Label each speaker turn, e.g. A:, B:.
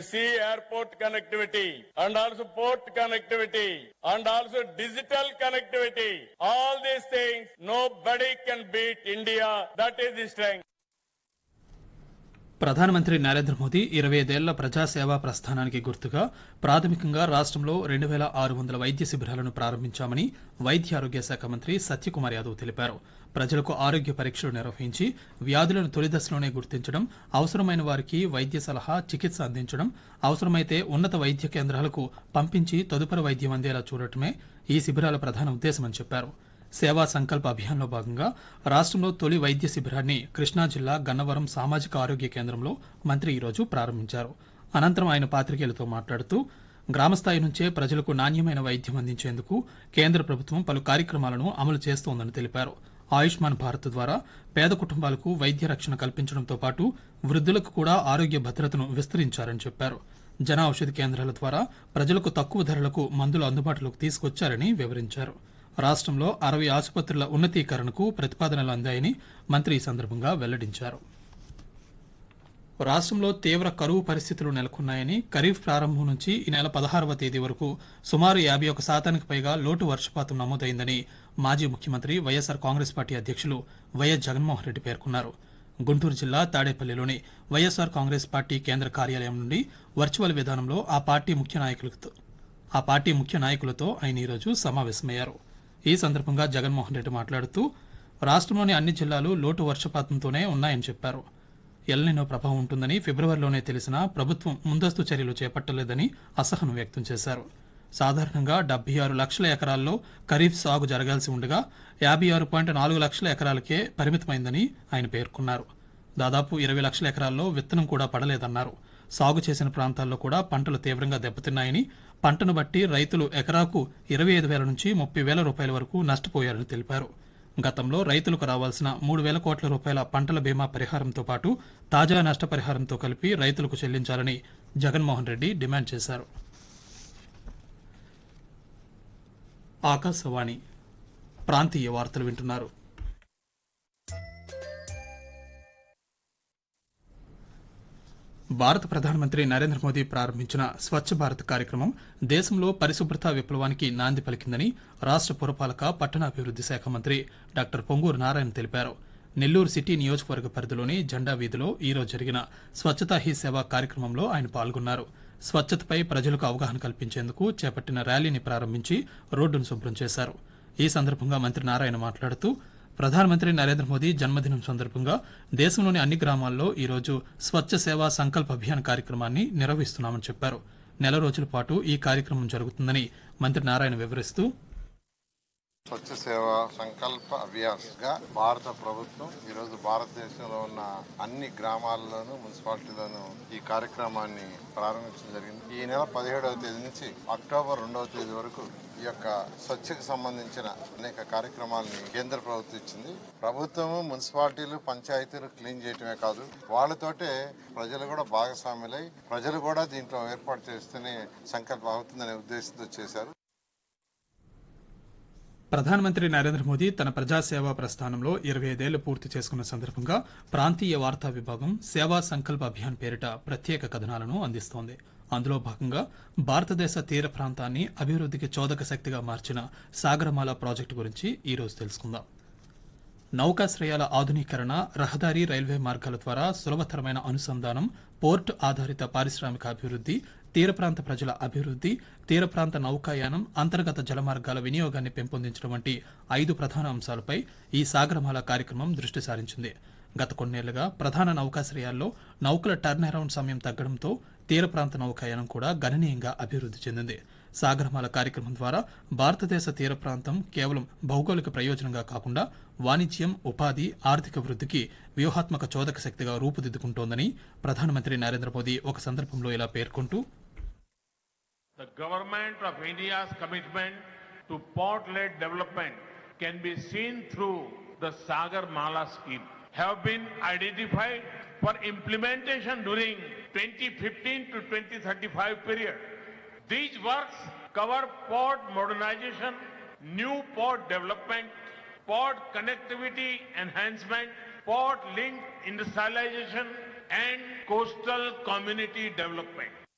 A: sea airport connectivity and also port connectivity and also digital connectivity. All these things, nobody can beat India. That is the strength.
B: ప్రధానమంత్రి నరేంద్ర మోదీ ఇరవై ఐదేళ్ల ప్రజాసేవా ప్రస్థానానికి గుర్తుగా ప్రాథమికంగా రాష్ట్రంలో రెండు వేల ఆరు వందల వైద్య శిబిరాలను ప్రారంభించామని వైద్య ఆరోగ్య శాఖ మంత్రి సత్యకుమార్ యాదవ్ తెలిపారు ప్రజలకు ఆరోగ్య పరీక్షలు నిర్వహించి వ్యాధులను తొలి దశలోనే గుర్తించడం అవసరమైన వారికి వైద్య సలహా చికిత్స అందించడం అవసరమైతే ఉన్నత వైద్య కేంద్రాలకు పంపించి తదుపరి వైద్యం అందేలా చూడటమే ఈ శిబిరాల ప్రధాన ఉద్దేశమని చెప్పారు సేవా సంకల్ప అభియాన్లో భాగంగా రాష్ట్రంలో తొలి వైద్య శిబిరాన్ని కృష్ణా జిల్లా గన్నవరం సామాజిక ఆరోగ్య కేంద్రంలో మంత్రి ఈరోజు ప్రారంభించారు అనంతరం ఆయన పాత్రికేయులతో మాట్లాడుతూ గ్రామస్థాయి నుంచే ప్రజలకు నాణ్యమైన వైద్యం అందించేందుకు కేంద్ర ప్రభుత్వం పలు కార్యక్రమాలను అమలు చేస్తోందని తెలిపారు ఆయుష్మాన్ భారత్ ద్వారా పేద కుటుంబాలకు వైద్య రక్షణ కల్పించడంతో పాటు వృద్ధులకు కూడా ఆరోగ్య భద్రతను విస్తరించారని చెప్పారు జన ఔషధి కేంద్రాల ద్వారా ప్రజలకు తక్కువ ధరలకు మందులు అందుబాటులోకి తీసుకొచ్చారని వివరించారు రాష్ట్రంలో అరవై ఆసుపత్రుల ఉన్నతీకరణకు ప్రతిపాదనలు అందాయని మంత్రి ఈ సందర్భంగా వెల్లడించారు రాష్ట్రంలో తీవ్ర కరువు పరిస్థితులు నెలకొన్నాయని ఖరీఫ్ ప్రారంభం నుంచి ఈ నెల పదహారవ తేదీ వరకు సుమారు యాభై ఒక శాతానికి పైగా లోటు వర్షపాతం నమోదైందని మాజీ ముఖ్యమంత్రి వైఎస్సార్ కాంగ్రెస్ పార్టీ అధ్యక్షులు వైఎస్ జగన్మోహన్ రెడ్డి పేర్కొన్నారు గుంటూరు జిల్లా తాడేపల్లిలోని వైఎస్సార్ కాంగ్రెస్ పార్టీ కేంద్ర కార్యాలయం నుండి వర్చువల్ విధానంలో ఆ పార్టీ ముఖ్య నాయకులతో ఆ పార్టీ ముఖ్య నాయకులతో ఆయన ఈరోజు సమావేశమయ్యారు ఈ సందర్భంగా జగన్మోహన్ రెడ్డి మాట్లాడుతూ రాష్ట్రంలోని అన్ని జిల్లాలు లోటు వర్షపాతంతోనే ఉన్నాయని చెప్పారు ఎల్నినో ప్రభావం ఉంటుందని ఫిబ్రవరిలోనే తెలిసినా ప్రభుత్వం ముందస్తు చర్యలు చేపట్టలేదని అసహనం వ్యక్తం చేశారు సాధారణంగా డెబ్బై ఆరు లక్షల ఎకరాల్లో ఖరీఫ్ సాగు జరగాల్సి ఉండగా యాభై ఆరు పాయింట్ నాలుగు లక్షల ఎకరాలకే పరిమితమైందని ఆయన పేర్కొన్నారు దాదాపు ఇరవై లక్షల ఎకరాల్లో విత్తనం కూడా పడలేదన్నారు సాగు చేసిన ప్రాంతాల్లో కూడా పంటలు తీవ్రంగా దెబ్బతిన్నాయని పంటను బట్టి రైతులు ఎకరాకు ఇరవై ఐదు వేల నుంచి ముప్పై వేల రూపాయల వరకు నష్టపోయారని తెలిపారు గతంలో రైతులకు రావాల్సిన మూడు వేల కోట్ల రూపాయల పంటల బీమా పరిహారంతో పాటు తాజా నష్టపరిహారంతో కలిపి రైతులకు చెల్లించాలని జగన్మోహన్ రెడ్డి డిమాండ్ చేశారు ఆకాశవాణి ప్రాంతీయ వార్తలు వింటున్నారు భారత ప్రధానమంత్రి నరేంద్ర మోదీ ప్రారంభించిన స్వచ్ఛ భారత్ కార్యక్రమం దేశంలో పరిశుభ్రత విప్లవానికి నాంది పలికిందని రాష్ట్ర పురపాలక పట్టణాభివృద్ధి శాఖ మంత్రి డాక్టర్ పొంగూరు నారాయణ తెలిపారు నెల్లూరు సిటీ నియోజకవర్గ పరిధిలోని జెండా వీధిలో ఈ రోజు జరిగిన స్వచ్ఛతా హీ సేవ కార్యక్రమంలో ఆయన పాల్గొన్నారు స్వచ్ఛతపై ప్రజలకు అవగాహన కల్పించేందుకు చేపట్టిన ర్యాలీని ప్రారంభించి రోడ్డును శుభ్రం చేశారు ఈ సందర్భంగా మంత్రి నారాయణ మాట్లాడుతూ ప్రధానమంత్రి నరేంద్ర మోదీ జన్మదినం సందర్భంగా దేశంలోని అన్ని గ్రామాల్లో ఈరోజు స్వచ్ఛ సేవా సంకల్ప అభియాన్ కార్యక్రమాన్ని నిర్వహిస్తున్నామని చెప్పారు నెల రోజుల పాటు ఈ కార్యక్రమం జరుగుతుందని మంత్రి నారాయణ వివరిస్తూ
C: స్వచ్ఛ సేవ సంకల్ప అభియాన్ గా భారత ప్రభుత్వం ఈరోజు భారతదేశంలో ఉన్న అన్ని గ్రామాల్లోనూ మున్సిపాలిటీలోనూ ఈ కార్యక్రమాన్ని ప్రారంభించడం జరిగింది ఈ నెల పదిహేడవ తేదీ నుంచి అక్టోబర్ రెండవ తేదీ వరకు ఈ యొక్క స్వచ్ఛకు సంబంధించిన అనేక కార్యక్రమాలని కేంద్ర ప్రభుత్వం ఇచ్చింది ప్రభుత్వము మున్సిపాలిటీలు పంచాయతీలు క్లీన్ చేయటమే కాదు వాళ్ళతోటే ప్రజలు కూడా భాగస్వాములై ప్రజలు కూడా దీంట్లో ఏర్పాటు చేస్తేనే సంకల్పం అవుతుందనే ఉద్దేశంతో చేశారు
B: ప్రధానమంత్రి నరేంద్ర మోదీ తన ప్రజాసేవా ప్రస్థానంలో ఇరవై ఐదేళ్లు పూర్తి చేసుకున్న సందర్భంగా ప్రాంతీయ వార్తా విభాగం సేవా సంకల్ప అభియాన్ పేరిట ప్రత్యేక కథనాలను అందిస్తోంది అందులో భాగంగా భారతదేశ తీర ప్రాంతాన్ని అభివృద్ధికి చోదక శక్తిగా మార్చిన సాగరమాల ప్రాజెక్టు గురించి ఈ రోజు తెలుసుకుందాం నౌకాశ్రయాల ఆధునీకరణ రహదారి రైల్వే మార్గాల ద్వారా సులభతరమైన అనుసంధానం పోర్ట్ ఆధారిత పారిశ్రామిక అభివృద్ధి తీర ప్రాంత ప్రజల అభివృద్ధి తీర ప్రాంత నౌకాయానం అంతర్గత జలమార్గాల వినియోగాన్ని పెంపొందించడం వంటి ఐదు ప్రధాన అంశాలపై ఈ సాగరమాల కార్యక్రమం దృష్టి సారించింది గత కొన్నేళ్లుగా ప్రధాన నౌకాశ్రయాల్లో నౌకల టర్న్ అరౌండ్ సమయం తగ్గడంతో తీర ప్రాంత నౌకాయానం కూడా గణనీయంగా అభివృద్ధి చెందింది సాగరమాల కార్యక్రమం ద్వారా భారతదేశ తీర ప్రాంతం కేవలం భౌగోళిక ప్రయోజనంగా కాకుండా వాణిజ్యం ఉపాధి ఆర్థిక వృద్ధికి వ్యూహాత్మక చోదక శక్తిగా రూపుదిద్దుకుంటోందని ప్రధానమంత్రి నరేంద్ర మోదీ ఒక సందర్భంలో ఇలా పేర్కొంటూ
D: The government of India's commitment to port-led development can be seen through the Sagar Mala scheme have been identified for implementation during 2015 to 2035 period. These works cover port modernization, new port development, port connectivity enhancement, port link industrialization and coastal community development.